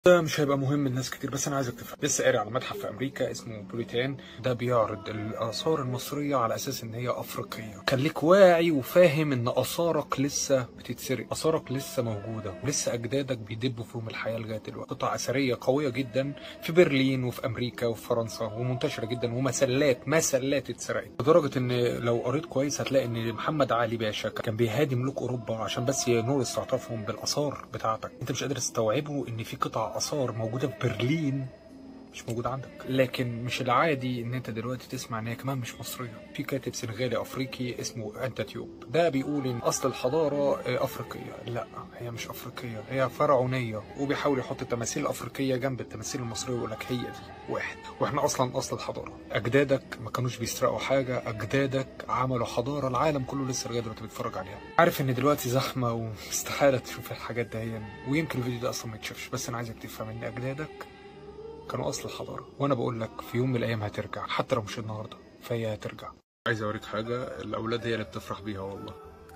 ده مش هيبقى مهم لناس كتير بس انا عايزك تفهم لسه قاري على متحف في امريكا اسمه بوليتان ده بيعرض الاثار المصريه على اساس ان هي افريقيه خليك واعي وفاهم ان اثارك لسه بتتسرق اثارك لسه موجوده ولسه اجدادك بيدبوا فيهم الحياه لغايه دلوقتي قطع اثريه قويه جدا في برلين وفي امريكا وفي فرنسا ومنتشره جدا ومسلات مسلات اتسرقت لدرجه ان لو قريت كويس هتلاقي ان محمد علي باشا كان بيهادي ملوك اوروبا عشان بس ينور استعطافهم بالاثار بتاعتك انت مش قادر تستوعبه ان في قطع اثار موجوده في برلين مش موجود عندك لكن مش العادي ان انت دلوقتي تسمع ان هي كمان مش مصريه في كاتب سنغالي افريقي اسمه انت تيوب ده بيقول ان اصل الحضاره آه، افريقيه لا هي مش افريقيه هي فرعونيه وبيحاول يحط التماثيل الافريقيه جنب التماثيل المصريه ويقول لك هي دي واحد واحنا اصلا اصل الحضاره اجدادك ما كانوش بيسرقوا حاجه اجدادك عملوا حضاره العالم كله لسه لغايه دلوقتي بيتفرج عليها عارف ان دلوقتي زحمه واستحاله تشوف الحاجات دي ويمكن الفيديو ده اصلا ما يتشافش بس انا عايزك تفهم ان اجدادك كانوا اصل الحضاره وانا بقول لك في يوم من الايام هترجع حتى لو مش النهارده فهي هترجع عايز اوريك حاجه الاولاد هي اللي بتفرح بيها والله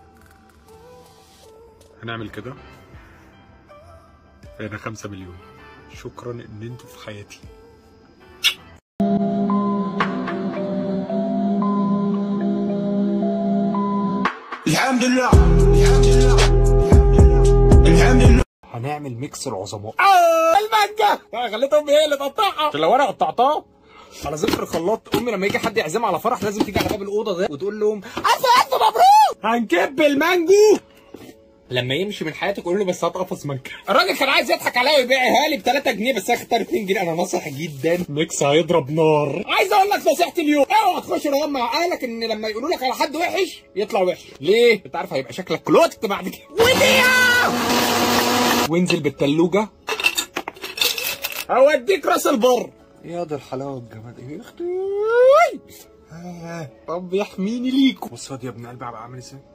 هنعمل كده انا خمسة مليون شكرا ان انتوا في حياتي الحمد لله الحمد لله الحمد لله هنعمل ميكس العظماء اه المانجا خليت امي هي اللي تقطعها عشان لو انا قطعتها على ذكر الخلاط امي لما يجي حد يعزمها على فرح لازم تيجي على باب الاوضه ده وتقول لهم الف الف مبروك هنكب المانجو لما يمشي من حياتك قول له بس هات قفص مانجا الراجل كان عايز يضحك عليا ويبيعها لي ب 3 جنيه بس انا اختار 2 جنيه انا ناصح جدا ميكس هيضرب نار عايز اقول لك نصيحتي اليوم اوعى تخش رمضان مع اهلك ان لما يقولوا لك على حد وحش يطلع وحش ليه انت عارف هيبقى شكلك كلوت بعد كده وديع وانزل بالتلوجه هوديك راس البر يا دي الحلاوه والجمال يا اختي آه، رب يحميني ليكم بص يا ابن قلبي هبقى عامل ازاي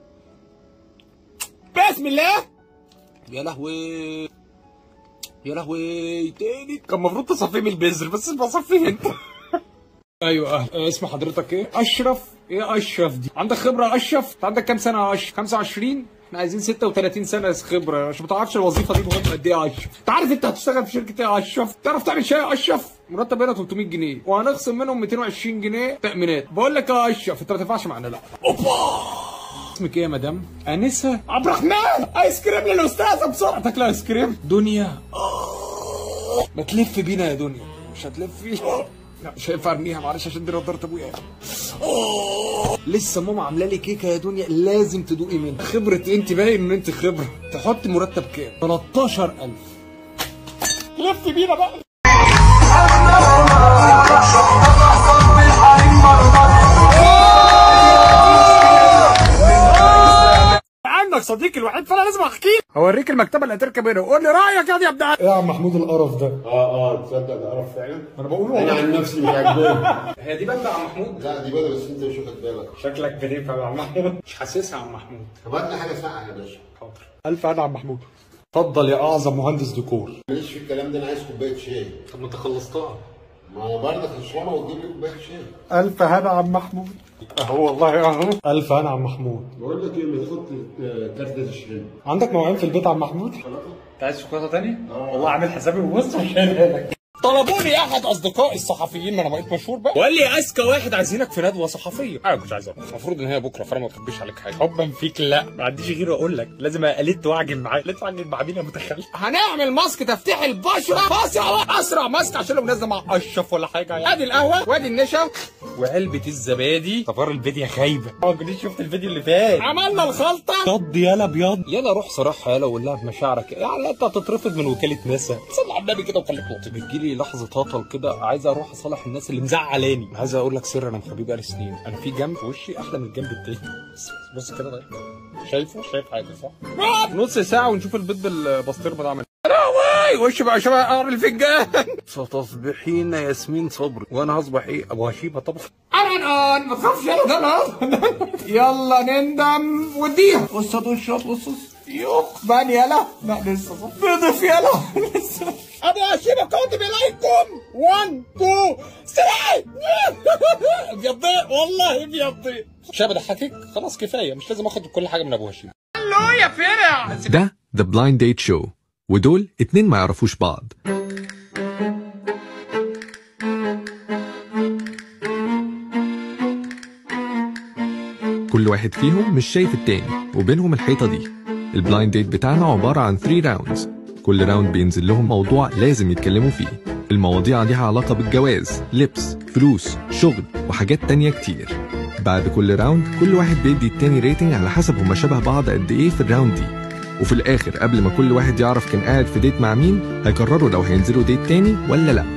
بسم الله يا لهوي يا لهوي تاني كان المفروض تصفيه من البذر بس بصفيه انت ايوه أهل. آه، اسم حضرتك ايه؟ اشرف ايه اشرف دي؟ عندك خبره يا اشرف؟ انت عندك كام سنه يا اشرف؟ 25 احنا عايزين 36 سنه خبره عشان ما تعرفش الوظيفه دي مهمه قد ايه يا اشرف انت عارف انت هتشتغل في شركه ايه يا اشرف تعرف تعمل شاي يا اشرف مرتب هنا 300 جنيه وهنخصم منهم 220 جنيه تامينات بقول لك يا اشرف انت ما تنفعش معانا لا اوبا اسمك ايه يا مدام؟ انسه عبد الرحمن ايس كريم للاستاذه بسرعه تاكل ايس كريم دنيا آه. ما تلف بينا يا دنيا مش هتلف فيه لا مش هينفع ارميها معلش عشان دي نضاره ابويا أوه. لسه ماما عامله لي كيكه يا دنيا لازم تدوقي منها خبره انت باين ان انت خبره تحط مرتب كام 13000 لف بينا بقى عندك صديقي الوحيد فانا لازم احكي هوريك المكتبه اللي هتركب هنا وقول لي رايك يا دي يا ابن ايه يا عم محمود القرف ده اه اه تصدق ده قرف فعلا انا بقول انا عن نفسي مش عجباني هي دي بنت يا عم محمود لا دي بدل بس انت مش واخد بالك شكلك غريب يا عم محمود مش حاسسها يا عم محمود طب هات لي حاجه ساقعه يا باشا حاضر الف انا عم محمود اتفضل يا اعظم مهندس ديكور ماليش في الكلام ده انا عايز كوبايه شاي طب ما انت خلصتها ما انا برضك هشربها وتجيب لي كوبايه شاي الف هنا عم محمود اهو والله اهو الف هنا عم محمود بقول لك ايه ما تاخد كارت ده تشرب عندك مواعين في البيت عم محمود انت عايز شوكولاته تاني والله عامل حسابي وبص مش لك طلبوني احد اصدقائي الصحفيين ما انا بقيت مشهور بقى وقال لي اذكى واحد عايزينك في ندوه صحفيه انا كنت عايز اروح المفروض ان هي بكره فانا ما بخبيش عليك حاجه حبا فيك لا ما عنديش غير اقول لك لازم اقلد واعجن معاك لازم اعجن مع مين يا متخلف هنعمل ماسك تفتيح البشره اسرع اسرع ماسك عشان لو نازله مع اشرف ولا حاجه يعني ادي القهوه وادي النشا وعلبه الزبادي صفار الفيديو خايبه ما كنتش شفت الفيديو اللي فات عملنا الخلطه ابيض يالا ابيض يلا روح صراحه يلا وقول لها بمشاعرك يعني انت هتترفض من وكاله ناسا صلي على النبي كده وخليك لطيف بتجيلي لحظه هطل كده عايز اروح اصالح الناس اللي مزعلاني عايز اقول لك سر انا مخبيه بقالي سنين انا في جنب في وشي احلى من الجنب التاني بص بص كده ده شايفه شايف حاجه صح نص ساعه ونشوف البيض بالبسطرمه ده عامل راوي وش بقى شبه قرن الفنجان ستصبحين ياسمين صبري وانا هصبح ايه ابو هشيمه طبعا انا ما تخافش يلا ده يلا نندم وديها بص هتوش بص يوخ بان يلا لا لسه صح بضيف يلا لسه ابو هشيمه كاتب اليكم 1 2 3 ابيض والله ابيض شاب ضحكك خلاص كفايه مش لازم اخد كل حاجه من ابو هشيمه الو يا فرع ده The Blind Date Show ودول اتنين ما يعرفوش بعض كل واحد فيهم مش شايف التاني وبينهم الحيطة دي البلايند ديت بتاعنا عبارة عن 3 راوندز كل راوند بينزل لهم موضوع لازم يتكلموا فيه المواضيع ليها علاقة بالجواز لبس فلوس شغل وحاجات تانية كتير بعد كل راوند كل واحد بيدي التاني ريتنج على حسب هما شبه بعض قد ايه في الراوند دي وفي الاخر قبل ما كل واحد يعرف كان قاعد في ديت مع مين هيقرروا لو هينزلوا ديت تاني ولا لا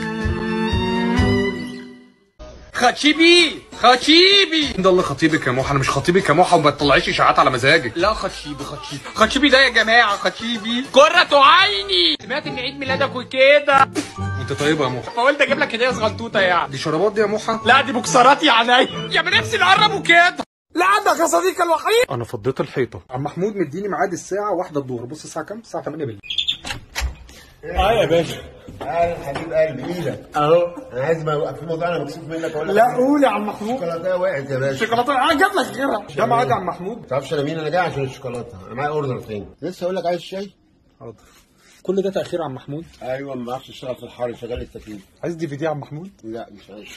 خطيبي خطيبي ده اللي خطيبك يا موحى انا مش خطيبك يا موحى وما تطلعيش اشاعات على مزاجك لا خطيبي خطيبي خطيبي ده يا جماعه خطيبي قرة عيني سمعت ان عيد ميلادك وكده انت طيبه يا موحى فقلت اجيب لك هديه صغنطوطه يعني دي شرابات دي يا موحى لا دي بوكسرات يا عينيا يا بنفسي اللي قربوا كده لا عندك يا صديقي الوحيد انا فضيت الحيطه عم محمود مديني ميعاد الساعه واحدة الظهر بص الساعه كام الساعه 8 بالليل اه يا باشا تعال حبيب قلبي ايدك اهو انا عايز ما في موضوع انا مكسوف منك اقول لك لا قول يا عم محمود الشوكولاته وقعت يا باشا شوكولاته انا جاب لك غيرها ده ميعاد يا عم محمود ما تعرفش انا مين انا جاي عشان الشوكولاته انا معايا اوردر تاني لسه اقول لك عايز شاي حاضر كل ده تاخير يا عم محمود ايوه ما بعرفش اشتغل في الحر شغال التكييف عايز دي في دي يا عم محمود لا مش عايز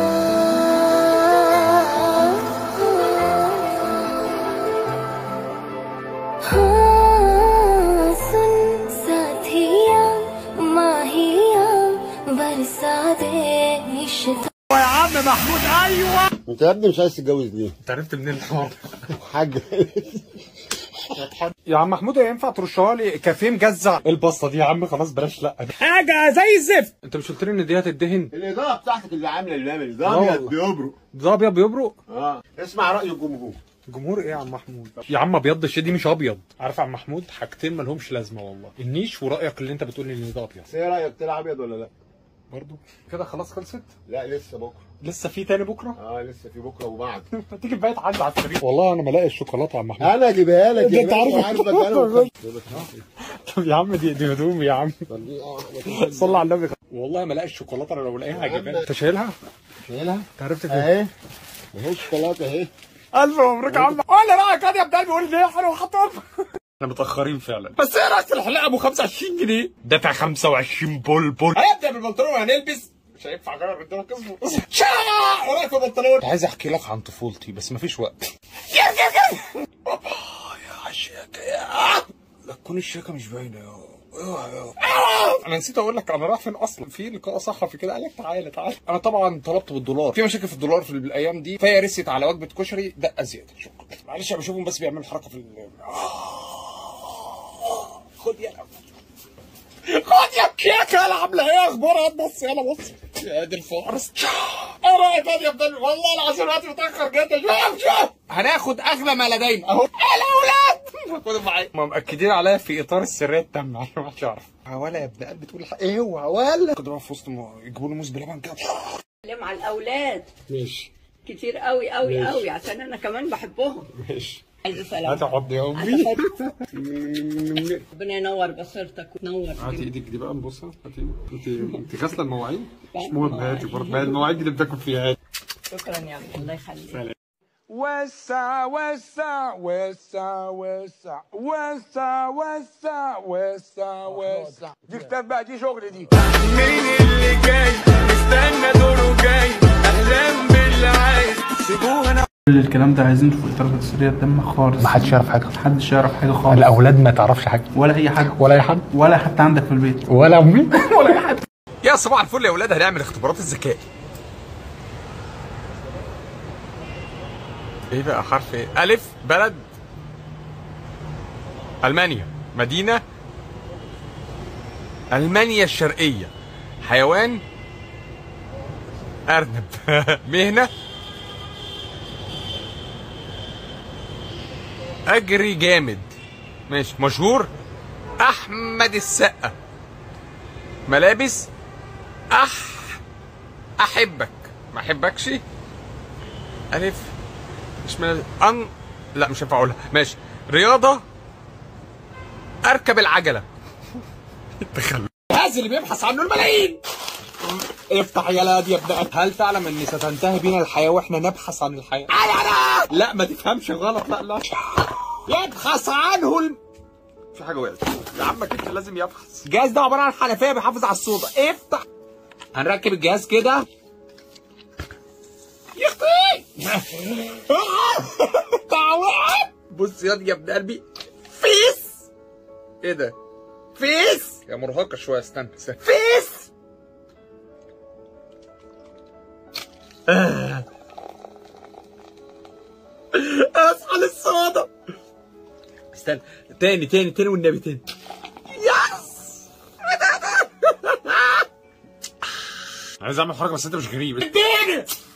हाँ, सुन साथिया माहिया बरसा दे इश्क انت يا ابني مش عايز تتجوز ليه؟ انت عرفت منين الحوار حاج يا عم محمود ينفع ترشها لي كافيه مجزع البسطه دي يا عم خلاص بلاش لا حاجه زي الزفت انت مش قلت لي ان دي هتدهن الاضاءه بتاعتك اللي عامله اللامل لا ده ابيض والله. بيبرق ده ابيض بيبرق اه اسمع راي الجمهور جمهور ايه يا عم محمود يا عم ابيض الشيء دي مش ابيض عارف يا عم محمود حاجتين ما لهمش لازمه والله النيش ورايك اللي انت بتقول لي ان ده ابيض بس ايه رايك تلعب ابيض ولا لا؟ برضو كده خلاص خلصت لا لسه بكره لسه في تاني بكره اه لسه في بكره وبعد هتيجي بقى تعدي على السرير والله انا ما لاقي الشوكولاته يا عم محمود انا اجيبها لك ده يا انت باشا، عارف عارفك انا وخ- طب يا عم دي دي هدوم يا عم طب دي اه احنا صلى على النبي والله ما لاقي الشوكولاته انا لو لاقيها هجيبها انت شايلها؟ شايلها انت عرفت فين؟ اهي اهي شوكولاته اهي الف مبروك يا عم ولا رايك يا ابن قلبي قول لي حلو خطر احنا متاخرين فعلا بس ايه راس الحلاقه ابو 25 جنيه دافع 25 بول بول هنبدا بالبنطلون وهنلبس مش هينفع اغير قدامك اصبر شا ايه رايك في البنطلون عايز احكي لك عن طفولتي بس مفيش وقت يا يا يا بابا يا عشاك يا لا تكون الشيكه مش باينه يا انا نسيت اقول لك انا رايح فين اصلا في لقاء صحفي كده قال لك تعالى تعالى انا طبعا طلبت بالدولار في مشاكل في الدولار في الايام دي فهي رست على وجبه كشري دقه زياده شكرا معلش انا بشوفهم بس بيعملوا حركه في ال... خد يا خد يا كيكه انا عامله ايه اخبارها بص يلا بص يا دي الفارس ايه رايك يا ابني والله العظيم الوقت متاخر جدا شوف شوف هناخد اغلى ما لدينا اهو الاولاد خدوا معايا ما مأكدين عليا في اطار السريه التامه عشان ما حدش يعرف ولا يا ابن قلبي تقول الحق ايه هو ولا كنت بقى في وسط م- يجيبوا له موز بلبن كده اتكلم على الاولاد ماشي كتير قوي قوي ماشي. قوي عشان انا كمان بحبهم ماشي عايزه سلام هتقعد يا امي ربنا ينور بصيرتك وتنور هاتي ايدك دي بقى نبصها هاتي انت انت غاسله المواعين مش مهم هاتي برضه ما هي المواعين دي اللي بتاكل فيها هاتي شكرا يا عم الله يخليك وسع وسع وسع وسع وسع وسع وسع وسع دي كتاب بقى دي شغل دي مين اللي جاي مستنى دوره جاي اهلا باللي عايز سيبوه انا كل الكلام ده عايزين في اطار السريه التامه خالص محدش يعرف حاجه محدش يعرف حاجه خالص الاولاد ما تعرفش حاجه ولا اي حاجه ولا اي حد ولا حتى عندك في البيت ولا امي ولا اي حد يا صباح الفل يا اولاد هنعمل اختبارات الذكاء ايه بقى حرف ايه الف بلد المانيا مدينه المانيا الشرقيه حيوان ارنب مهنه اجري جامد ماشي مشهور احمد السقا ملابس اح احبك ما احبكش الف مش ملابس ان لا مش هينفع اقولها ماشي رياضه اركب العجله تخلف هذا اللي بيبحث عنه الملايين افتح يا لاد يا ابن هل تعلم اني ستنتهي بنا الحياه واحنا نبحث عن الحياه لا ما تفهمش غلط لا لا يبحث عنه الم... في حاجه وقعت يا عمك انت لازم يبحث الجهاز ده عباره عن حنفيه بيحافظ على الصودا افتح هنركب الجهاز كده يا اختي بص ياض يا ابن قلبي فيس ايه ده فيس يا مرهقه شويه استنى استنى. فيس آه. اصحى للصودا استنى تاني تاني تاني والنبي تاني يس عايز اعمل حركه بس انت مش غريب تاني